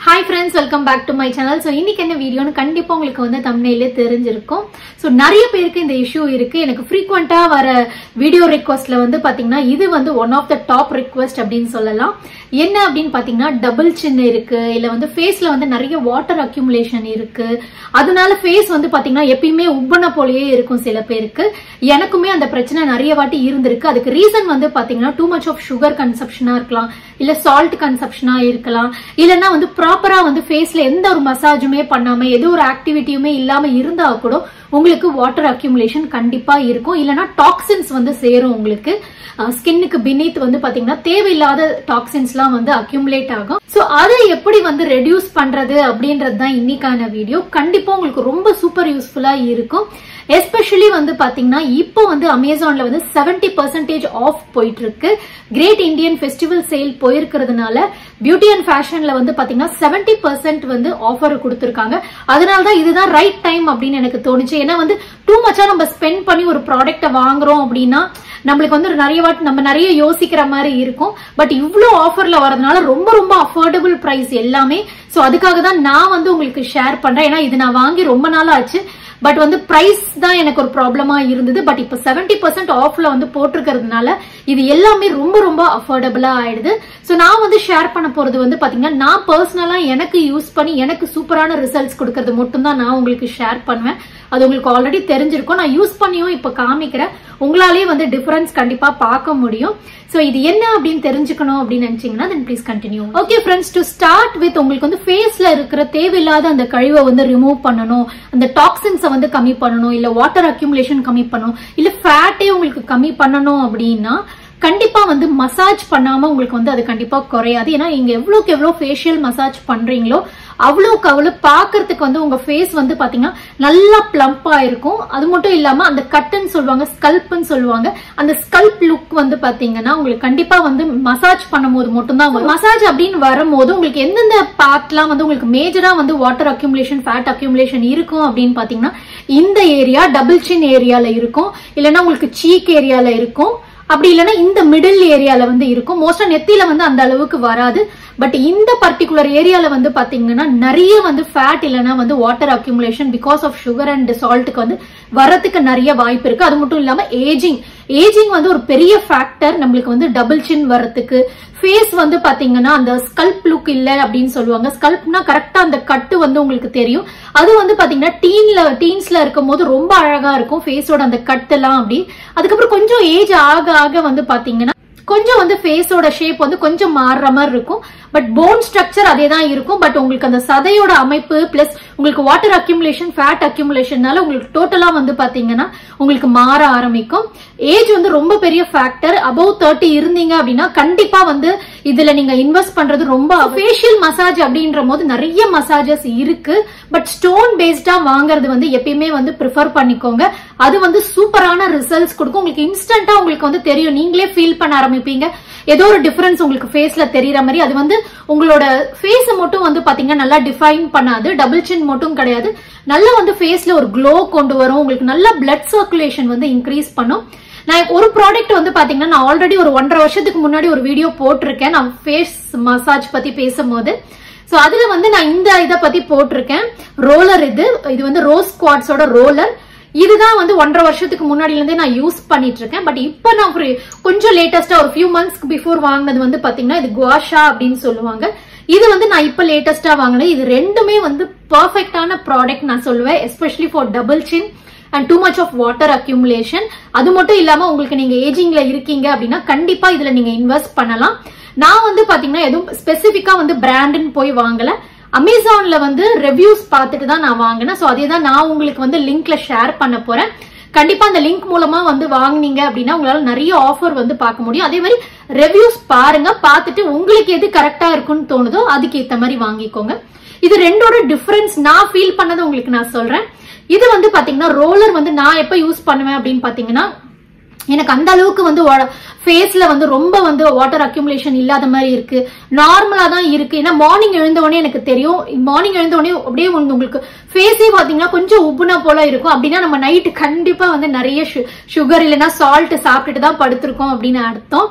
hi friends welcome back to my channel so இன்னைக்கு என்ன வீடியோன்னு கண்டிப்பா உங்களுக்கு வந்து தமிழ்ல தெரிஞ்சிருக்கும் ஸோ நிறைய பேருக்கு இந்த இஷ்யூ இருக்கு எனக்கு ஃப்ரீக்வெண்டா வர வீடியோ ரிக்வஸ்ட்ல வந்து பாத்தீங்கன்னா இது வந்து one of the top request அப்படின்னு சொல்லலாம் என்ன அப்படின்னு பாத்தீங்கன்னா டபுள் சின் இருக்கு இல்ல வந்து ஃபேஸ்ல வந்து நிறைய வாட்டர் அக்யூமுலேஷன் இருக்கு அதனால ஃபேஸ் வந்து பாத்தீங்கன்னா எப்பயுமே உப்பன போலயே இருக்கும் சில பேருக்கு எனக்குமே அந்த பிரச்சனை நிறைய வாட்டி இருந்திருக்கு அதுக்கு ரீசன் வந்து பாத்தீங்கன்னா டூ மச் ஆஃப் சுகர் கன்சப்ஷனா இருக்கலாம் இல்ல சால்ட் கன்சப்ஷனா இருக்கலாம் இல்லைன்னா வந்து ப்ராப்பரா வந்து ஃபேஸ்ல எந்த ஒரு மசாஜுமே பண்ணாம எந்த ஒரு ஆக்டிவிட்டியுமே இல்லாம இருந்தா கூட உங்களுக்கு வாட்டர் அக்யூமுலேஷன் கண்டிப்பா இருக்கும் இல்லைன்னா டாக்ஸின்ஸ் வந்து சேரும் உங்களுக்கு ஸ்கின்னுக்கு பினித் வந்து பாத்தீங்கன்னா தேவையில்லாத டாக்ஸின்ஸ்லாம் வந்து அக்யூமுலேட் ஆகும் சோ அதை எப்படி வந்து ரெடியூஸ் பண்றது அப்படின்றது தான் இன்னைக்கான வீடியோ கண்டிப்பா உங்களுக்கு ரொம்ப சூப்பர் யூஸ்ஃபுல்லா இருக்கும் எஸ்பெஷலி வந்து பாத்தீங்கன்னா இப்போ வந்து அமேசான்ல வந்து செவன்டி பர்சன்டேஜ் ஆஃப் போயிட்டு இருக்கு கிரேட் இந்தியன் ஃபெஸ்டிவல் சேல் போயிருக்கிறதுனால பியூட்டி அண்ட் ஃபேஷன்ல வந்து பாத்தீங்கன்னா செவன்டி பர்சன்ட் வந்து ஆஃபர் கொடுத்துருக்காங்க அதனாலதான் இதுதான் ரைட் டைம் அப்படின்னு எனக்கு தோணுச்சு ஏன்னா வந்து டூ மச்சா நம்ம ஸ்பெண்ட் பண்ணி ஒரு ப்ராடக்ட்டை வாங்குறோம் அப்படின்னா நம்மளுக்கு வந்து நிறைய வாட்டி நம்ம நிறைய யோசிக்கிற மாதிரி இருக்கும் பட் இவ்வளோ ஆஃபர்ல வரதுனால ரொம்ப ரொம்ப அஃபோர்டபுள் பிரைஸ் எல்லாமே ஸோ அதுக்காக தான் நான் வந்து உங்களுக்கு ஷேர் பண்றேன் ஏன்னா இது நான் வாங்கி ரொம்ப நாள் ஆச்சு பட் வந்து பிரைஸ் தான் எனக்கு ஒரு ப்ராப்ளமா இருந்தது பட் இப்போ செவன்டி பர்சன்ட் ஆஃப்ல வந்து போட்டிருக்கிறதுனால இது எல்லாமே ரொம்ப ரொம்ப அஃபோர்டபுளா ஆயிடுது ஸோ நான் வந்து ஷேர் பண்ண போறது வந்து பாத்தீங்கன்னா நான் பர்சனலா எனக்கு யூஸ் பண்ணி எனக்கு சூப்பரான ரிசல்ட்ஸ் கொடுக்கறது மட்டும் தான் நான் உங்களுக்கு ஷேர் பண்ணுவேன் அது உங்களுக்கு ஆல்ரெடி தெரிஞ்சிருக்கும் நான் யூஸ் பண்ணியும் இப்ப காமிக்கிறேன் உங்களாலேயே வந்து டிஃபரன்ஸ் கண்டிப்பா பார்க்க முடியும் சோ இது என்ன அப்படின்னு தெரிஞ்சுக்கணும் அப்படின்னு நினைச்சீங்கன்னா then please continue okay friends to start with உங்களுக்கு வந்து ஃபேஸ்ல இருக்கிற தேவையில்லாத அந்த கழிவை வந்து ரிமூவ் பண்ணணும் அந்த டாக்ஸின்ஸை வந்து கம்மி பண்ணணும் இல்ல வாட்டர் அக்யூமுலேஷன் கம்மி பண்ணணும் இல்ல ஃபேட்டே உங்களுக்கு கம்மி பண்ணணும் அப்படின்னா கண்டிப்பா வந்து மசாஜ் பண்ணாம உங்களுக்கு வந்து அது கண்டிப்பா குறையாது ஏன்னா நீங்க எவ்வளவுக்கு எவ்வளவு ஃபேஷியல் மசாஜ் பண்றீங்களோ அவ்வளவுக்கு அவ்வளவு பாக்குறதுக்கு வந்து உங்க ஃபேஸ் வந்து பாத்தீங்கன்னா நல்லா பிளம்பா இருக்கும் அது மட்டும் இல்லாம அந்த கட்டுன்னு சொல்லுவாங்க ஸ்கல்ப்னு சொல்லுவாங்க அந்த ஸ்கல்ப் லுக் வந்து பாத்தீங்கன்னா உங்களுக்கு கண்டிப்பா வந்து மசாஜ் பண்ணும்போது மட்டும்தான் வரும் மசாஜ் அப்படின்னு வரும்போது உங்களுக்கு எந்தெந்த பார்ட்லாம் வந்து உங்களுக்கு மேஜரா வந்து வாட்டர் அக்யூமுலேஷன் ஃபேட் அக்யூமுலேஷன் இருக்கும் அப்படின்னு பாத்தீங்கன்னா இந்த ஏரியா டபுள் சின் ஏரியால இருக்கும் இல்லைன்னா உங்களுக்கு சீக் ஏரியால இருக்கும் அப்படி இல்லைன்னா இந்த மிடில் ஏரியால வந்து இருக்கும் மோஸ்டா நெத்தியில வந்து அந்த அளவுக்கு வராது பட் இந்த பர்டிகுலர் ஏரியால வந்து பாத்தீங்கன்னா நிறைய வந்து ஃபேட் இல்லைன்னா வந்து water accumulation because of sugar and சால்ட்டுக்கு வந்து வரதுக்கு நிறைய வாய்ப்பு இருக்கு அது மட்டும் இல்லாம ஏஜிங் ஏஜிங் வந்து ஒரு பெரிய ஃபேக்டர் நம்மளுக்கு வந்து டபுள் சின் வரத்துக்கு ஃபேஸ் வந்து பாத்தீங்கன்னா அந்த ஸ்கல்ப் லுக் இல்ல அப்படின்னு சொல்லுவாங்க ஸ்கல்ப்னா கரெக்டா அந்த கட்டு வந்து உங்களுக்கு தெரியும் அது வந்து பாத்தீங்கன்னா டீன்ல டீன்ஸ்ல இருக்கும் போது ரொம்ப அழகா இருக்கும் ஃபேஸோட அந்த கட்டெல்லாம் அப்படி அதுக்கப்புறம் கொஞ்சம் ஏஜ் ஆக ஆக வந்து பாத்தீங்கன்னா கொஞ்சம் வந்து ஃபேஸோட ஷேப் வந்து கொஞ்சம் மாறுற மாதிரி இருக்கும் பட் போன் ஸ்ட்ரக்சர் அதே தான் இருக்கும் பட் உங்களுக்கு அந்த சதையோட அமைப்பு பிளஸ் உங்களுக்கு வாட்டர் அக்யூமுலேஷன் ஃபேட் அக்யூமுலேஷன்னால உங்களுக்கு டோட்டலா வந்து பாத்தீங்கன்னா உங்களுக்கு மாற ஆரம்பிக்கும் ஏஜ் வந்து ரொம்ப பெரிய ஃபேக்டர் அபவ் தேர்ட்டி இருந்தீங்க அப்படின்னா கண்டிப்பா வந்து இதுல நீங்க இன்வெஸ்ட் பண்றது ரொம்ப ஃபேஷியல் மசாஜ் அப்படின்ற போது நிறைய மசாஜஸ் இருக்கு பட் ஸ்டோன் பேஸ்டா வாங்குறது வந்து எப்பயுமே வந்து ப்ரிஃபர் பண்ணிக்கோங்க அது வந்து சூப்பரான ரிசல்ட்ஸ் கொடுக்கும் உங்களுக்கு இன்ஸ்டன்டா உங்களுக்கு வந்து தெரியும் நீங்களே ஃபீல் பண்ண ஆரம்பிப்பீங்க ஏதோ ஒரு டிஃபரன்ஸ் உங்களுக்கு ஃபேஸ்ல தெரியற மாதிரி அது வந்து உங்களோட ஃபேஸ் மட்டும் வந்து பாத்தீங்கன்னா நல்லா டிஃபைன் பண்ணாது டபுள் சின் மட்டும் கிடையாது நல்லா வந்து ஃபேஸ்ல ஒரு க்ளோ கொண்டு வரும் உங்களுக்கு நல்ல பிளட் சர்க்குலேஷன் வந்து இன்க்ரீஸ் பண்ணும் நான் ஒரு ப்ராடக்ட் வந்து பாத்தீங்கன்னா நான் ஆல்ரெடி ஒரு ஒன்றரை வருஷத்துக்கு முன்னாடி ஒரு வீடியோ போட்டிருக்கேன் நான் ஃபேஸ் மசாஜ் பத்தி பேசும்போது சோ அதுல வந்து நான் இந்த இதை பத்தி போட்டிருக்கேன் ரோலர் இது இது வந்து ரோஸ் குவாட்ஸோட ரோலர் இதுதான் வந்து ஒன்றரை வருஷத்துக்கு முன்னாடில இருந்தே நான் யூஸ் பண்ணிட்டு இருக்கேன் பட் இப்போ நான் ஒரு கொஞ்சம் லேட்டஸ்டா ஒரு ஃபியூ மந்த்ஸ்க்கு பிஃபோர் வாங்கினது வந்து பாத்தீங்கன்னா இது குவாஷா அப்படின்னு சொல்லுவாங்க இது வந்து நான் இப்ப லேட்டஸ்டா வாங்கினேன் இது ரெண்டுமே வந்து பர்ஃபெக்டான ப்ராடக்ட் நான் சொல்லுவேன் especially for double chin and too much of water accumulation அது மட்டும் இல்லாம உங்களுக்கு நீங்க ஏஜிங்ல இருக்கீங்க அப்படின்னா கண்டிப்பா இதுல நீங்க இன்வெஸ்ட் பண்ணலாம் நான் வந்து பாத்தீங்கன்னா எதுவும் ஸ்பெசிபிக்கா வந்து பிராண்டுன்னு போய் வாங்கல அமேசான்ல வந்து ரிவ்யூஸ் பார்த்துட்டு தான் நான் வாங்கினேன் ஸோ அதே தான் நான் உங்களுக்கு வந்து லிங்க்ல ஷேர் பண்ண போறேன் கண்டிப்பா அந்த லிங்க் மூலமா வந்து வாங்குனீங்க அப்படின்னா உங்களால நிறைய ஆஃபர் வந்து பார்க்க முடியும் அதே மாதிரி ரிவ்யூஸ் பாருங்க பார்த்துட்டு உங்களுக்கு எது கரெக்டா இருக்குன்னு தோணுதோ அதுக்கு ஏத்த மாதிரி வாங்கிக்கோங்க இது ரெண்டோட டிஃபரன்ஸ் நான் ஃபீல் பண்ணதை உங்களுக்கு நான் சொல்றேன் இது வந்து பாத்தீங்கன்னா ரோலர் வந்து நான் எப்ப யூஸ் பண்ணுவேன் அப்படின்னு பாத்தீங்கன்னா எனக்கு அந்த அளவுக்கு வந்து ஃபேஸ்ல வந்து ரொம்ப வந்து வாட்டர் அக்யூமுலேஷன் இல்லாத மாதிரி இருக்கு நார்மலா தான் இருக்கு ஏன்னா மார்னிங் எழுந்த உடனே எனக்கு தெரியும் மார்னிங் எழுந்த உடனே அப்படியே வந்து உங்களுக்கு ஃபேஸே பாத்தீங்கன்னா கொஞ்சம் உப்புனா போல இருக்கும் அப்படின்னா நம்ம நைட்டு கண்டிப்பா வந்து நிறைய சுகர் இல்லைன்னா சால்ட் சாப்பிட்டுட்டு தான் படுத்திருக்கோம் அப்படின்னு அர்த்தம்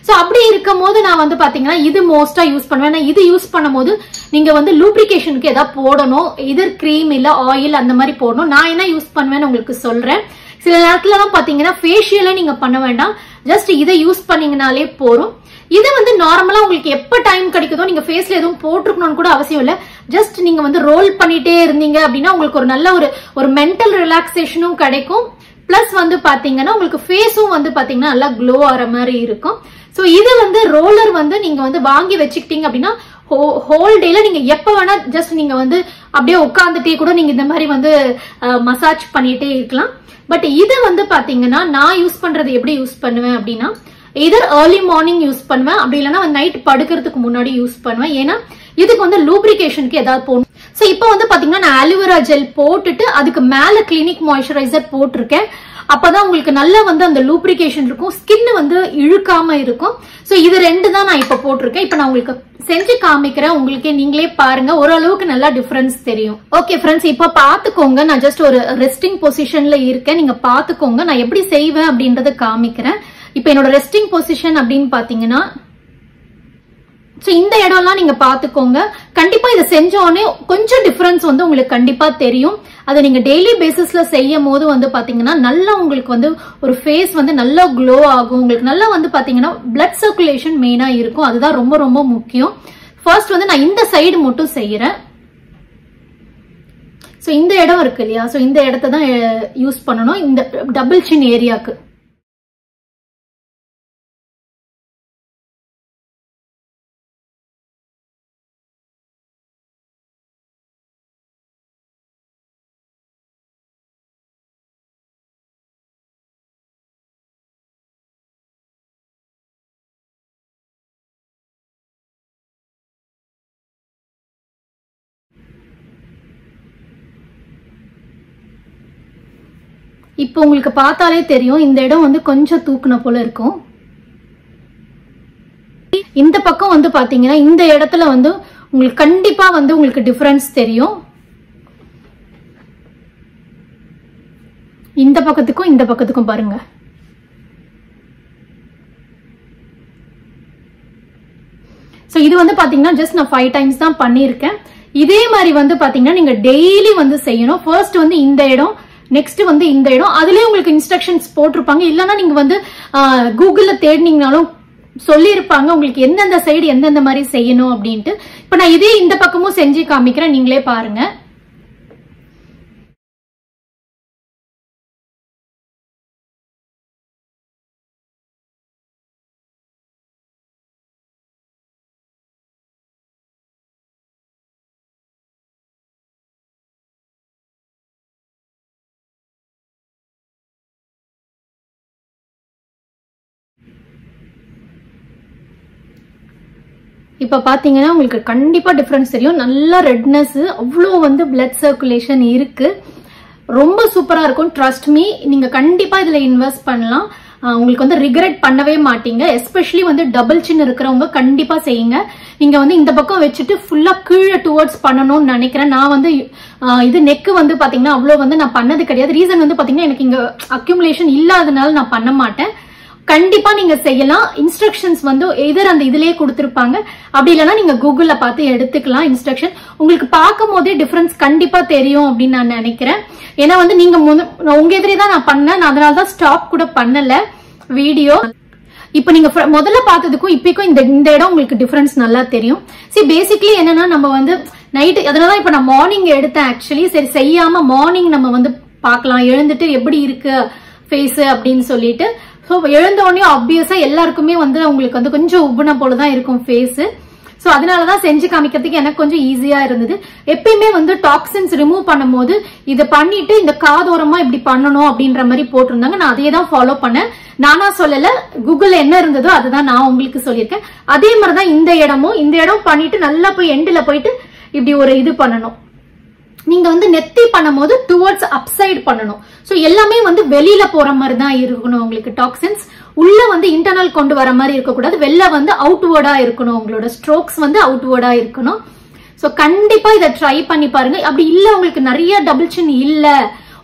சோ அப்படி இருக்கும் போது நான் வந்து பாத்தீங்கன்னா இது மோஸ்டா யூஸ் பண்ணுவேன் நான் இது யூஸ் பண்ணும்போது நீங்க வந்து லூப்ரிகேஷனுக்கு ஏதாவது போடணும் இதர் கிரீம் இல்ல ஆயில் அந்த மாதிரி போடணும் நான் என்ன யூஸ் பண்ணுவேன்னு உங்களுக்கு சொல்றேன் சில நேரத்துல தான் பாத்தீங்கன்னா ஃபேஷியல நீங்க பண்ண வேண்டாம் ஜஸ்ட் இதை யூஸ் பண்ணீங்கனாலே போறோம் இது வந்து நார்மலா உங்களுக்கு எப்ப டைம் கிடைக்குதோ நீங்க ஃபேஸ்ல எதுவும் போட்டுருக்கணும்னு கூட அவசியம் இல்ல ஜஸ்ட் நீங்க வந்து ரோல் பண்ணிட்டே இருந்தீங்க அப்படின்னா உங்களுக்கு ஒரு நல்ல ஒரு ஒரு மென்டல் ரிலாக்ஸேஷனும் கிடைக்கும் பிளஸ் வந்து பாத்தீங்கன்னா உங்களுக்கு ஃபேஸும் வந்து பாத்தீங்கன்னா நல்லா க்ளோ ஆற மாதிரி இருக்கும் சோ இது வந்து ரோலர் வந்து நீங்க வந்து வாங்கி வச்சுக்கிட்டீங்க அப்படின்னா ஹோல் டேல நீங்க எப்ப வேணா ஜஸ்ட் நீங்க வந்து அப்படியே உட்காந்துட்டே கூட நீங்க இந்த மாதிரி வந்து மசாஜ் பண்ணிட்டே இருக்கலாம் பட் இது வந்து பாத்தீங்கன்னா நான் யூஸ் பண்றது எப்படி யூஸ் பண்ணுவேன் அப்படின்னா இதர் ஏர்லி மார்னிங் யூஸ் பண்ணுவேன் அப்படி இல்லைன்னா நைட் படுக்கிறதுக்கு முன்னாடி யூஸ் பண்ணுவேன் ஏன்னா இதுக்கு வந்து லூப்ரிகேஷனுக்கு ஏதாவது போகணும் ஸோ இப்போ வந்து பாத்தீங்கன்னா நான் ஆலிவேரா ஜெல் போட்டுட்டு அதுக்கு மேல கிளினிக் மாய்ஸ்சரைசர் போட்டிருக்கேன் அப்பதான் உங்களுக்கு நல்லா வந்து அந்த லூப்ரிகேஷன் இருக்கும் ஸ்கின் வந்து இழுக்காம இருக்கும் ஸோ இது ரெண்டு தான் நான் இப்போ போட்டிருக்கேன் இப்போ நான் உங்களுக்கு செஞ்சு காமிக்கிறேன் உங்களுக்கே நீங்களே பாருங்க ஓரளவுக்கு நல்லா டிஃபரன்ஸ் தெரியும் ஓகே ஃப்ரெண்ட்ஸ் இப்போ பாத்துக்கோங்க நான் ஜஸ்ட் ஒரு ரெஸ்டிங் பொசிஷன்ல இருக்கேன் நீங்க பாத்துக்கோங்க நான் எப்படி செய்வேன் அப்படின்றத காமிக்கிறேன் இப்போ என்னோட ரெஸ்டிங் பொசிஷன் அப்படின்னு பாத்தீங்கன்னா ஸோ இந்த இடம்லாம் நீங்க பாத்துக்கோங்க கண்டிப்பா இதை செஞ்சோடனே கொஞ்சம் டிஃபரன்ஸ் வந்து உங்களுக்கு கண்டிப்பா தெரியும் அதை நீங்க டெய்லி பேசிஸ்ல செய்யும் போது வந்து பாத்தீங்கன்னா நல்லா உங்களுக்கு வந்து ஒரு ஃபேஸ் வந்து நல்லா க்ளோ ஆகும் உங்களுக்கு நல்லா வந்து பாத்தீங்கன்னா பிளட் சர்க்குலேஷன் மெயினா இருக்கும் அதுதான் ரொம்ப ரொம்ப முக்கியம் ஃபர்ஸ்ட் வந்து நான் இந்த சைடு மட்டும் செய்யறேன் ஸோ இந்த இடம் இருக்கு இல்லையா ஸோ இந்த இடத்த தான் யூஸ் பண்ணணும் இந்த டபுள் சின் ஏரியாக்கு இப்போ உங்களுக்கு பார்த்தாலே தெரியும் இந்த இடம் வந்து கொஞ்சம் தூக்குன போல இருக்கும் இந்த பக்கம் வந்து பாத்தீங்கன்னா இந்த இடத்துல வந்து உங்களுக்கு கண்டிப்பா வந்து உங்களுக்கு டிஃபரன்ஸ் தெரியும் இந்த பக்கத்துக்கும் இந்த பக்கத்துக்கும் பாருங்க ஸோ இது வந்து பாத்தீங்கன்னா ஜஸ்ட் நான் ஃபைவ் டைம்ஸ் தான் பண்ணியிருக்கேன் இதே மாதிரி வந்து பாத்தீங்கன்னா நீங்க டெய்லி வந்து செய்யணும் ஃபர்ஸ்ட் வந்து இந்த இடம் நெக்ஸ்ட் வந்து இந்த இடம் அதுலயே உங்களுக்கு இன்ஸ்ட்ரக்ஷன்ஸ் போட்டிருப்பாங்க இல்லைன்னா நீங்க வந்து கூகுள்ல தேடினீங்கனாலும் சொல்லியிருப்பாங்க உங்களுக்கு எந்தெந்த சைடு எந்தெந்த மாதிரி செய்யணும் அப்படின்ட்டு இப்ப நான் இதே இந்த பக்கமும் செஞ்சு காமிக்கிறேன் நீங்களே பாருங்க இப்ப பாத்தீங்கன்னா உங்களுக்கு கண்டிப்பா டிஃபரன்ஸ் தெரியும் நல்லா ரெட்னஸ் அவ்வளோ வந்து பிளட் சர்க்குலேஷன் இருக்கு ரொம்ப சூப்பரா இருக்கும் ட்ரஸ்ட் மீ நீங்க கண்டிப்பா இதுல இன்வெஸ்ட் பண்ணலாம் ஆஹ் உங்களுக்கு வந்து ரிகரெட் பண்ணவே மாட்டீங்க எஸ்பெஷலி வந்து டபுள் சின் இருக்கிறவங்க கண்டிப்பா செய்யுங்க நீங்க வந்து இந்த பக்கம் வச்சுட்டு ஃபுல்லா கீழே டுவர்ட்ஸ் பண்ணணும்னு நினைக்கிறேன் நான் வந்து ஆஹ் இது நெக் வந்து பாத்தீங்கன்னா அவ்வளவு வந்து நான் பண்ணது கிடையாது ரீசன் வந்து பாத்தீங்கன்னா எனக்கு இங்க அக்யூமுலேஷன் இல்லாதனால நான் பண்ண மாட்டேன் கண்டிப்பா நீங்க செய்யலாம் இன்ஸ்ட்ரக்ஷன்ஸ் வந்து எதர் அந்த இதுலயே கொடுத்திருப்பாங்க அப்படி இல்லைன்னா நீங்க கூகுள்ல பார்த்து எடுத்துக்கலாம் இன்ஸ்ட்ரக்ஷன் உங்களுக்கு பார்க்கும் போதே டிஃபரன்ஸ் கண்டிப்பா தெரியும் அப்படின்னு நான் நினைக்கிறேன் ஏன்னா வந்து நீங்க முத- உங்க எதிரே தான் நான் பண்ணேன் நான் அதனால தான் ஸ்டாப் கூட பண்ணல வீடியோ இப்போ நீங்க fr- முதல்ல பார்த்ததுக்கும் இப்போக்கும் இந்த இந்த இடம் உங்களுக்கு டிஃபரன்ஸ் நல்லா தெரியும் சரி பேசிக்லி என்னன்னா நம்ம வந்து நைட்டு அதனால இப்போ நான் மார்னிங் எடுத்தேன் ஆக்சுவலி சரி செய்யாம மார்னிங் நம்ம வந்து பார்க்கலாம் எழுந்துட்டு எப்படி இருக்கு ஃபேஸ் அப்படின்னு சொல்லிட்டு ஸோ எழுந்த உடனே ஆப்வியஸா எல்லாருக்குமே வந்து உங்களுக்கு வந்து கொஞ்சம் உபுன போல தான் இருக்கும் ஃபேஸ் ஸோ அதனாலதான் செஞ்சு காமிக்கிறதுக்கு எனக்கு கொஞ்சம் ஈஸியா இருந்தது எப்பயுமே வந்து டாக்ஸின்ஸ் ரிமூவ் பண்ணும்போது இதை பண்ணிட்டு இந்த காதோரமா இப்படி பண்ணணும் அப்படின்ற மாதிரி போட்டிருந்தாங்க நான் அதே தான் ஃபாலோ பண்ணேன் நானா சொல்லல கூகுள்ல என்ன இருந்ததோ அதுதான் நான் உங்களுக்கு சொல்லியிருக்கேன் அதே மாதிரிதான் இந்த இடமும் இந்த இடம் பண்ணிட்டு நல்லா போய் எண்டுல போயிட்டு இப்படி ஒரு இது பண்ணணும் நீங்க வந்து நெத்தி பண்ணும்போது டுவர்ட்ஸ் அப்சைட் பண்ணணும் சோ எல்லாமே வந்து வெளியில போற மாதிரி தான் இருக்கணும் உங்களுக்கு டாக்ஸின்ஸ் உள்ள வந்து இன்டர்னல் கொண்டு வர மாதிரி இருக்கக்கூடாது வெளில வந்து அவுட்வேர்டா இருக்கணும் உங்களோட ஸ்ட்ரோக்ஸ் வந்து அவுட்வேர்டா இருக்கணும் சோ கண்டிப்பா இதை ட்ரை பண்ணி பாருங்க அப்படி இல்ல உங்களுக்கு நிறைய டபுள் சின் இல்ல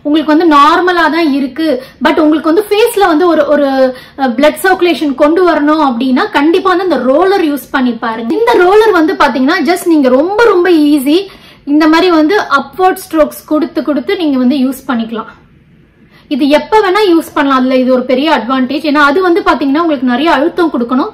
உங்களுக்கு வந்து நார்மலா தான் இருக்கு பட் உங்களுக்கு வந்து ஃபேஸ்ல வந்து ஒரு ஒரு பிளட் சர்க்குலேஷன் கொண்டு வரணும் அப்படின்னா கண்டிப்பா வந்து இந்த ரோலர் யூஸ் பண்ணி பாருங்க இந்த ரோலர் வந்து பாத்தீங்கன்னா ஜஸ்ட் நீங்க ரொம்ப ரொம்ப ஈஸி இந்த மாதிரி வந்து அப்வர்ட் ஸ்ட்ரோக்ஸ் கொடுத்து கொடுத்து நீங்க வந்து யூஸ் பண்ணிக்கலாம் இது எப்ப வேணா யூஸ் பண்ணலாம் அதுல இது ஒரு பெரிய அட்வான்டேஜ் ஏன்னா அது வந்து பாத்தீங்கன்னா உங்களுக்கு நிறைய அழுத்தம் கொடுக்கணும்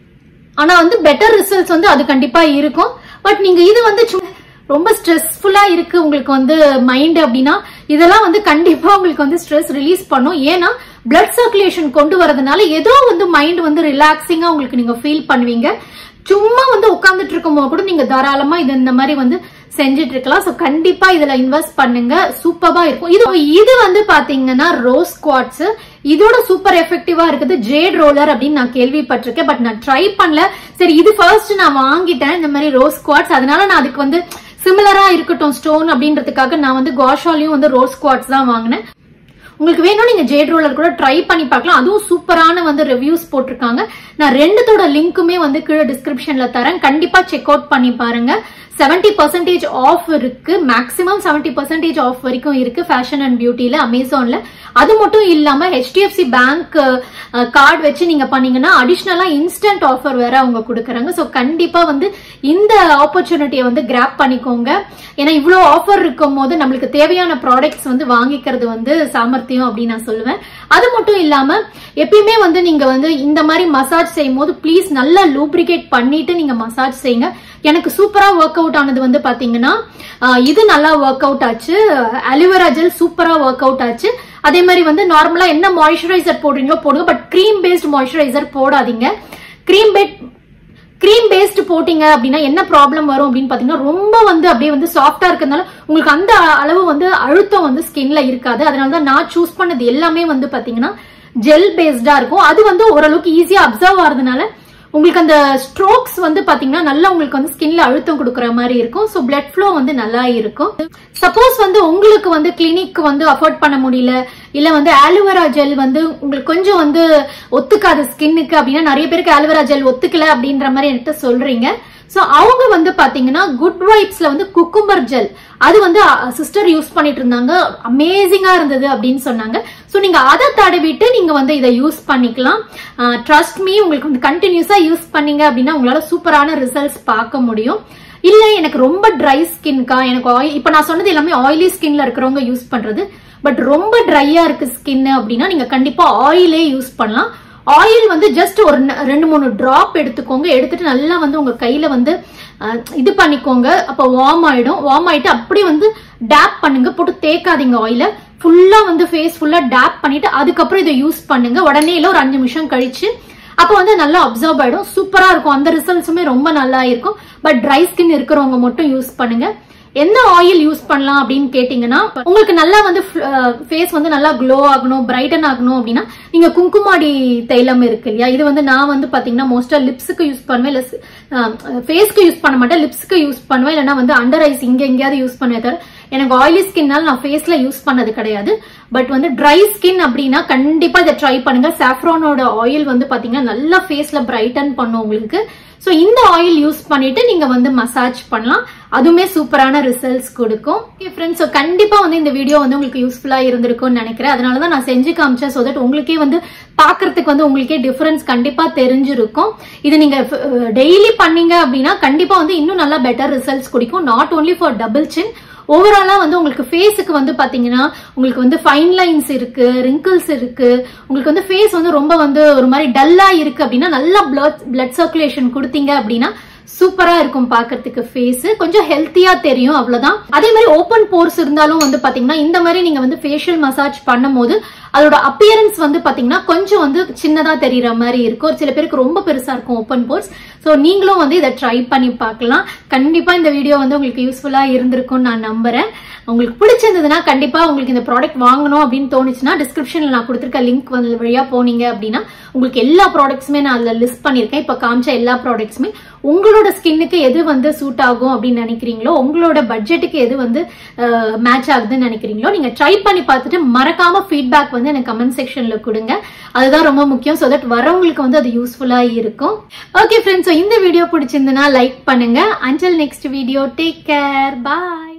ஆனா வந்து பெட்டர் ரிசல்ட்ஸ் வந்து அது கண்டிப்பா இருக்கும் பட் நீங்க இது வந்து சும்மா ரொம்ப ஸ்ட்ரெஸ்ஃபுல்லா இருக்கு உங்களுக்கு வந்து மைண்ட் அப்படின்னா இதெல்லாம் வந்து கண்டிப்பா உங்களுக்கு வந்து ஸ்ட்ரெஸ் ரிலீஸ் பண்ணும் ஏன்னா பிளட் சர்க்குலேஷன் கொண்டு வரதுனால ஏதோ வந்து மைண்ட் வந்து ரிலாக்ஸிங்கா உங்களுக்கு நீங்க ஃபீல் பண்ணுவீங்க சும்மா வந்து உட்கார்ந்துட்டு இருக்கும்போது கூட நீங்க தாராளமா இது இந்த மாதிரி வந்து செஞ்சுட்டு இருக்கலாம் சோ கண்டிப்பா இதுல இன்வெஸ்ட் பண்ணுங்க சூப்பரா இருக்கும் இது இது வந்து பாத்தீங்கன்னா ரோஸ் குவாட்ஸ் இதோட சூப்பர் எஃபெக்டிவா இருக்குது ஜேட் ரோலர் அப்படின்னு நான் கேள்விப்பட்டிருக்கேன் பட் நான் ட்ரை பண்ணல சரி இது ஃபர்ஸ்ட் நான் வாங்கிட்டேன் இந்த மாதிரி ரோஸ் குவாட்ஸ் அதனால நான் அதுக்கு வந்து சிமிலரா இருக்கட்டும் ஸ்டோன் அப்படின்றதுக்காக நான் வந்து கோஷாலையும் வந்து ரோஸ் குவாட்ஸ் தான் வாங்கினேன் உங்களுக்கு வேணும் நீங்க ஜேட் ரோலர் கூட ட்ரை பண்ணி பார்க்கலாம் அதுவும் சூப்பரான வந்து ரிவ்யூஸ் போட்டிருக்காங்க நான் ரெண்டுத்தோட லிங்க்குமே வந்து கீழே டிஸ்கிரிப்ஷன்ல தரேன் கண்டிப்பா செக் அவுட் பண்ணி பாருங்க செவன்டி பர்சன்டேஜ் ஆஃப் இருக்கு மேக்ஸிமம் செவன்டி பர்சன்டேஜ் ஆஃப் வரைக்கும் இருக்கு ஃபேஷன் அண்ட் பியூட்டில அமேசான்ல அது மட்டும் இல்லாம ஹெச்டிஎஃப்சி பேங்க் கார்டு வச்சு நீங்க பண்ணீங்கன்னா அடிஷ்னலா இன்ஸ்டன்ட் ஆஃபர் வேற அவங்க கொடுக்குறாங்க ஸோ கண்டிப்பா வந்து இந்த ஆப்பர்ச்சுனிட்டியை வந்து கிராப் பண்ணிக்கோங்க ஏன்னா இவ்வளோ ஆஃபர் இருக்கும் போது நம்மளுக்கு தேவையான ப்ராடக்ட்ஸ் வந்து வாங்கிக்கிறது வந்து சாமர்த்தியம் அப்படின்னு நான் சொல்லுவேன் அது மட்டும் இல்லாம எப்பயுமே வந்து நீங்க வந்து இந்த மாதிரி மசாஜ் செய்யும் போது ப்ளீஸ் நல்லா லூப்ரிகேட் பண்ணிட்டு நீங்க மசாஜ் செய்யுங்க எனக்கு சூப்பரா ஒர்க் அவுட் ஆனது வந்து பாத்தீங்கன்னா ஆஹ் இது நல்லா ஒர்க் அவுட் ஆச்சு அலிவரா ஜெல் சூப்பரா ஒர்க் அவுட் ஆச்சு அதே மாதிரி வந்து நார்மலா என்ன மாய்ஸ்சரைசர் போடுறீங்களோ போடுங்க பட் க்ரீம் பேஸ்ட் மாய்ஸ்சரைசர் போடாதீங்க க்ரீம் பேட் க்ரீம் பேஸ்ட் போட்டீங்க அப்படின்னா என்ன ப்ராப்ளம் வரும் அப்படின்னு பாத்தீங்கன்னா ரொம்ப வந்து அப்படியே வந்து சாஃப்டா இருக்கிறதுனால உங்களுக்கு அந்த அளவு வந்து அழுத்தம் வந்து ஸ்கின்ல இருக்காது அதனால தான் நான் சூஸ் பண்ணது எல்லாமே வந்து பாத்தீங்கன்னா ஜெல் பேஸ்டா இருக்கும் அது வந்து ஓரளவுக்கு ஈஸியா அப்சர்வ் ஆகிறதுனால உங்களுக்கு அந்த ஸ்ட்ரோக்ஸ் வந்து பாத்தீங்கன்னா நல்லா உங்களுக்கு வந்து ஸ்கின்ல அழுத்தம் கொடுக்குற மாதிரி இருக்கும் ஸோ பிளட் ஃப்ளோ வந்து நல்லா இருக்கும் சப்போஸ் வந்து உங்களுக்கு வந்து கிளினிக் வந்து அஃபோர்ட் பண்ண முடியல இல்ல வந்து ஆலுவேரா ஜெல் வந்து உங்களுக்கு கொஞ்சம் வந்து ஒத்துக்காது ஸ்கின்னுக்கு அப்படின்னா நிறைய பேருக்கு ஆலுவேரா ஜெல் ஒத்துக்கல அப்படின்ற மாதிரி என்கிட்ட சொல்றீங்க சோ அவங்க வந்து பாத்தீங்கன்னா குட் வைப்ஸ்ல வந்து குக்கும்பர் ஜெல் அது வந்து சிஸ்டர் யூஸ் பண்ணிட்டு இருந்தாங்க அமேசிங்கா இருந்தது அப்படின்னு சொன்னாங்க சோ நீங்க அதை தடவிட்டு நீங்க வந்து இதை யூஸ் பண்ணிக்கலாம் ட்ரஸ்ட் மீ உங்களுக்கு வந்து கண்டினியூஸா யூஸ் பண்ணீங்க அப்படின்னா உங்களால சூப்பரான ரிசல்ட்ஸ் பார்க்க முடியும் இல்ல எனக்கு ரொம்ப ட்ரை ஸ்கின்கா எனக்கு ஆயில் இப்ப நான் சொன்னது எல்லாமே ஆயிலி ஸ்கின்ல இருக்கிறவங்க யூஸ் பண்றது பட் ரொம்ப ட்ரையா இருக்கு ஸ்கின் அப்படின்னா நீங்க கண்டிப்பா ஆயிலே யூஸ் பண்ணலாம் ஆயில் வந்து ஜஸ்ட் ஒரு ந- ரெண்டு மூணு டிராப் எடுத்துக்கோங்க எடுத்துட்டு நல்லா வந்து உங்க கையில வந்து அஹ், இது பண்ணிக்கோங்க அப்ப வார்ம் ஆயிடும் வார்ம் ஆயிட்டு அப்படியே வந்து டேப் பண்ணுங்க போட்டு தேக்காதீங்க ஆயில ஃபுல்லா வந்து ஃபேஸ் ஃபுல்லா டேப் பண்ணிட்டு அதுக்கப்புறம் இதை யூஸ் பண்ணுங்க உடனே இல்ல ஒரு அஞ்சு நிமிஷம் கழிச்சு அப்போ வந்து நல்லா அப்சர்வ் ஆயிடும் சூப்பரா இருக்கும் அந்த ரிசல்ட்ஸுமே ரொம்ப நல்லா இருக்கும் பட் ட்ரை ஸ்கின் இருக்கிறவங்க மட்டும் யூஸ் பண்ணுங்க எந்த ஆயில் யூஸ் பண்ணலாம் அப்படின்னு கேட்டீங்கன்னா உங்களுக்கு நல்லா வந்து ஃபேஸ் வந்து நல்லா க்ளோ ஆகணும் பிரைட்டன் ஆகணும் அப்படின்னா நீங்க குங்குமாடி தைலம் இருக்கு இல்லையா இது வந்து நான் வந்து பாத்தீங்கன்னா மோஸ்டா லிப்ஸுக்கு யூஸ் பண்ணுவேன் இல்ல ஃபேஸ்க்கு யூஸ் பண்ண மாட்டேன் லிப்ஸ்க்கு யூஸ் பண்ணுவேன் இல்லைன்னா வந்து அண்டர் ஐஸ் இங்க எங்கேயாவது யூஸ் பண்ணவே தவிர எனக்கு ஆயிலி ஸ்கின்னால நான் ஃபேஸ்ல யூஸ் பண்ணது கிடையாது பட் வந்து ட்ரை ஸ்கின் அப்படின்னா கண்டிப்பா இதை ட்ரை பண்ணுங்க சாஃப்ரானோட ஆயில் வந்து பாத்தீங்கன்னா நல்லா ஃபேஸ்ல பிரைட்டன் பண்ணும் உங்களுக்கு சோ இந்த ஆயில் யூஸ் பண்ணிட்டு நீங்க வந்து மசாஜ் பண்ணலாம் அதுவுமே சூப்பரான ரிசல்ட்ஸ் கொடுக்கும் ஃப்ரெண்ட்ஸ் ஸோ கண்டிப்பா வந்து இந்த வீடியோ வந்து உங்களுக்கு யூஸ்ஃபுல்லா இருந்திருக்கும்னு நினைக்கிறேன் அதனால தான் நான் செஞ்சு காமிச்சேன் ஸோ தட் உங்களுக்கே வந்து பார்க்கறதுக்கு வந்து உங்களுக்கே டிஃபரன்ஸ் கண்டிப்பா தெரிஞ்சிருக்கும் இது நீங்க டெய்லி பண்ணீங்க அப்படின்னா கண்டிப்பா வந்து இன்னும் நல்லா பெட்டர் ரிசல்ட்ஸ் கொடுக்கும் not only for double chin ஓவராலா வந்து உங்களுக்கு ஃபேஸுக்கு வந்து பாத்தீங்கன்னா உங்களுக்கு வந்து ஃபைன் லைன்ஸ் இருக்கு ரிங்கிள்ஸ் இருக்கு உங்களுக்கு வந்து ஃபேஸ் வந்து ரொம்ப வந்து ஒரு மாதிரி டல்லா இருக்கு அப்படின்னா நல்லா பிளட் பிளட் சர்க்குலேஷன் கொடுத்தீங்க அப்படின்னா சூப்பரா இருக்கும் பாக்குறதுக்கு ஃபேஸ் கொஞ்சம் ஹெல்த்தியா தெரியும் அவ்வளவுதான் அதே மாதிரி ஓப்பன் போர்ஸ் இருந்தாலும் வந்து பாத்தீங்கன்னா இந்த மாதிரி நீங்க வந்து ஃபேஷியல் மசாஜ் பண்ணும்போது அதோட அப்பியரன்ஸ் வந்து பாத்தீங்கன்னா கொஞ்சம் வந்து சின்னதா தெரியற மாதிரி இருக்கும் ஒரு சில பேருக்கு ரொம்ப பெருசா இருக்கும் ஓப்பன் போர்ஸ் ஸோ நீங்களும் வந்து இதை ட்ரை பண்ணி பார்க்கலாம் கண்டிப்பா இந்த வீடியோ வந்து உங்களுக்கு யூஸ்ஃபுல்லா இருந்திருக்கும்னு நான் நம்புறேன் உங்களுக்கு பிடிச்சிருந்ததுன்னா கண்டிப்பா உங்களுக்கு இந்த ப்ராடக்ட் வாங்கணும் அப்படின்னு தோணுச்சுன்னா டிஸ்கிரிப்ஷன்ல நான் கொடுத்துருக்க லிங்க் வந்து வழியா போனீங்க அப்படின்னா உங்களுக்கு எல்லா ப்ராடக்ட்ஸுமே நான் அதுல லிஸ்ட் பண்ணிருக்கேன் இப்ப காமிச்ச எல்லா ப்ராடக்ட்ஸுமே உங்களோட ஸ்கின்னுக்கு எது வந்து சூட் ஆகும் அப்படின்னு நினைக்கிறீங்களோ உங்களோட பட்ஜெட்டுக்கு எது வந்து மேட்ச் ஆகுதுன்னு நினைக்கிறீங்களோ நீங்க ட்ரை பண்ணி பார்த்துட்டு மறக்காம ஃபீட்பேக் வந்து எனக்கு கமெண்ட் செக்ஷன்ல கொடுங்க அதுதான் ரொம்ப முக்கியம் ஸோ தட் வரவங்களுக்கு வந்து அது யூஸ்ஃபுல்லா இருக்கும் ஓகே ஃப்ரெண்ட்ஸ் இந்த வீடியோ பிடிச்சிருந்ததுன்னா லைக் பண்ணுங்க அஞ்சல் நெக்ஸ்ட் வீடியோ டேக் கேர் பாய்